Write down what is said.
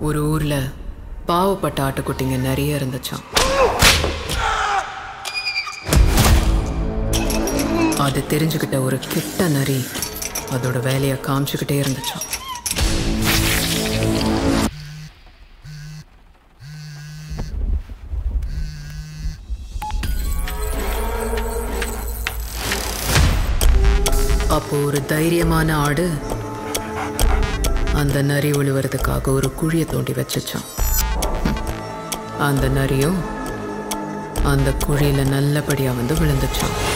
ஒரு ஊர்ல பாவப்பட்ட ஆட்டுக்குட்டிங்க நிறைய இருந்துச்சாம் அது தெரிஞ்சுக்கிட்ட ஒரு கிட்ட நரி அதோட வேலையை காமிச்சுக்கிட்டே இருந்துச்சாம் அப்போ ஒரு தைரியமான ஆடு அந்த நரி உழுவுறதுக்காக ஒரு குழியை தோண்டி வச்சுச்சான் அந்த நரியும் அந்த குழியில நல்லபடியா வந்து விழுந்துச்சான்